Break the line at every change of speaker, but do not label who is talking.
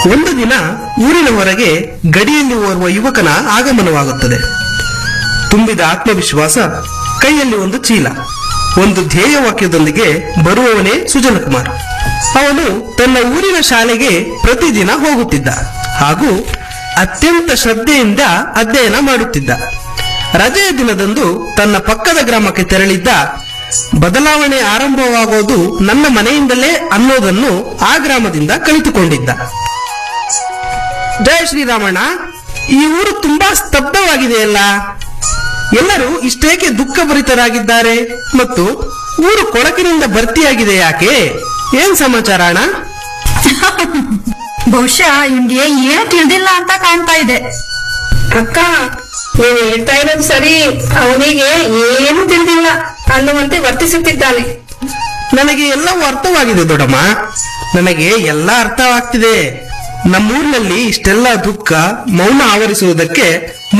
ಒಂದು ದಿನ ಊರಿನ ಹೊರಗೆ ಗಡಿಯಲ್ಲಿ ಓರ್ವ ಯುವಕನ ಆಗಮನವಾಗುತ್ತದೆ ತುಂಬಿದ ಆತ್ಮವಿಶ್ವಾಸ ಕೈಯಲ್ಲಿ ಒಂದು ಚೀಲ ಒಂದು ಧ್ಯೇಯ ವಾಕ್ಯದೊಂದಿಗೆ ಬರುವವನೇ ಸುಜನಕುಮಾರ್ ಅವನು ತನ್ನ ಊರಿನ ಶಾಲೆಗೆ ಪ್ರತಿದಿನ ಹೋಗುತ್ತಿದ್ದ ಹಾಗೂ ಅತ್ಯಂತ ಶ್ರದ್ಧೆಯಿಂದ ಅಧ್ಯಯನ ಮಾಡುತ್ತಿದ್ದ ರಜೆಯ ದಿನದಂದು ತನ್ನ ಪಕ್ಕದ ಗ್ರಾಮಕ್ಕೆ ತೆರಳಿದ್ದ ಬದಲಾವಣೆ ಆರಂಭವಾಗೋದು ನನ್ನ ಮನೆಯಿಂದಲೇ ಅನ್ನೋದನ್ನು ಆ ಗ್ರಾಮದಿಂದ ಕಲಿತುಕೊಂಡಿದ್ದ ಜಯ ಶ್ರೀರಾಮಣ್ಣ ಈ ಊರು ತುಂಬಾ ಸ್ತಬ್ಧವಾಗಿದೆಯಲ್ಲ ಎಲ್ಲರೂ ಇಷ್ಟೇಕೆ ದುಃಖಭರಿತರಾಗಿದ್ದಾರೆ ಮತ್ತು ಊರು ಕೊಳಕಿನಿಂದ ಭರ್ತಿಯಾಗಿದೆ ಯಾಕೆ ಏನ್ ಸಮಾಚಾರ ಅಣ್ಣ
ಬಹುಶಃ ಇವ್ನಿಗೆ ಏನು ತಿಳಿದಿಲ್ಲ ಅಂತ ಕಾಣ್ತಾ ಇದೆ
ಅಕ್ಕ ನೀನು ಹೇಳ್ತಾ ಇರೋದು ಸರಿ ಅವನಿಗೆ ಏನು ತಿಳಿದಿಲ್ಲ ಅನ್ನುವಂತೆ ವರ್ತಿಸುತ್ತಿದ್ದಾನೆ
ನನಗೆ ಎಲ್ಲವೂ ಅರ್ಥವಾಗಿದೆ ದೊಡ್ಡಮ್ಮ ನನಗೆ ಎಲ್ಲ ಅರ್ಥವಾಗ್ತಿದೆ ನಮ್ಮೂರಿನಲ್ಲಿ ಇಷ್ಟೆಲ್ಲ ದುಃಖ ಮೌನ ಆವರಿಸುವುದಕ್ಕೆ